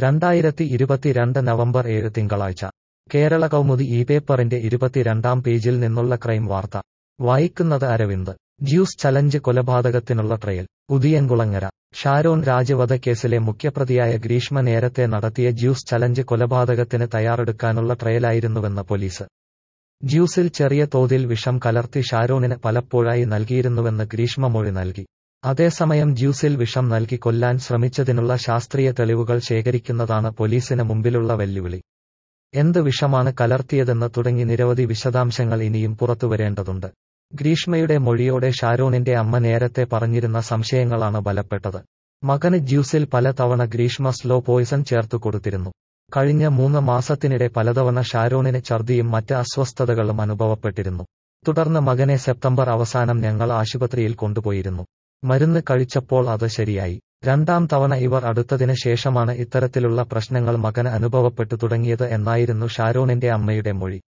രണ്ടായിരത്തി ഇരുപത്തിരണ്ട് നവംബർ ഏഴ് തിങ്കളാഴ്ച കേരള കൗമുദി ഈ പേപ്പറിന്റെ ഇരുപത്തിരണ്ടാം പേജിൽ നിന്നുള്ള ക്രൈം വാർത്ത വായിക്കുന്നത് അരവിന്ദ് ജ്യൂസ് ചലഞ്ച് കൊലപാതകത്തിനുള്ള ട്രയൽ ഉദിയൻകുളങ്ങര ഷാരോൺ രാജവധക്കേസിലെ മുഖ്യപ്രതിയായ ഗ്രീഷ്മ നേരത്തെ നടത്തിയ ജ്യൂസ് ചലഞ്ച് കൊലപാതകത്തിന് തയ്യാറെടുക്കാനുള്ള ട്രയലായിരുന്നുവെന്ന് പോലീസ് ജ്യൂസിൽ ചെറിയ തോതിൽ വിഷം കലർത്തി ഷാരോണിന് പലപ്പോഴായി നൽകിയിരുന്നുവെന്ന് ഗ്രീഷ്മ മൊഴി നൽകി അതേസമയം ജ്യൂസിൽ വിഷം നൽകി കൊല്ലാൻ ശ്രമിച്ചതിനുള്ള ശാസ്ത്രീയ തെളിവുകൾ ശേഖരിക്കുന്നതാണ് പോലീസിന് മുമ്പിലുള്ള വെല്ലുവിളി എന്ത് വിഷമാണ് കലർത്തിയതെന്ന് തുടങ്ങി നിരവധി വിശദാംശങ്ങൾ ഇനിയും പുറത്തുവരേണ്ടതുണ്ട് ഗ്രീഷ്മയുടെ മൊഴിയോടെ ഷാരോണിന്റെ അമ്മ നേരത്തെ പറഞ്ഞിരുന്ന സംശയങ്ങളാണ് ബലപ്പെട്ടത് മകന് ജ്യൂസിൽ പലതവണ ഗ്രീഷ്മ സ്ലോ പോയിസൺ ചേർത്തു കൊടുത്തിരുന്നു കഴിഞ്ഞ മൂന്ന് മാസത്തിനിടെ പലതവണ ഷാരോണിന് ഛർദിയും മറ്റ് അസ്വസ്ഥതകളും അനുഭവപ്പെട്ടിരുന്നു തുടർന്ന് മകനെ സെപ്റ്റംബർ അവസാനം ഞങ്ങൾ ആശുപത്രിയിൽ കൊണ്ടുപോയിരുന്നു മരുന്ന് കഴിച്ചപ്പോൾ അത് ശരിയായി രണ്ടാം തവണ ഇവർ അടുത്തതിന് ശേഷമാണ് ഇത്തരത്തിലുള്ള പ്രശ്നങ്ങൾ മകന് അനുഭവപ്പെട്ടു തുടങ്ങിയത് എന്നായിരുന്നു ഷാരോണിന്റെ അമ്മയുടെ മൊഴി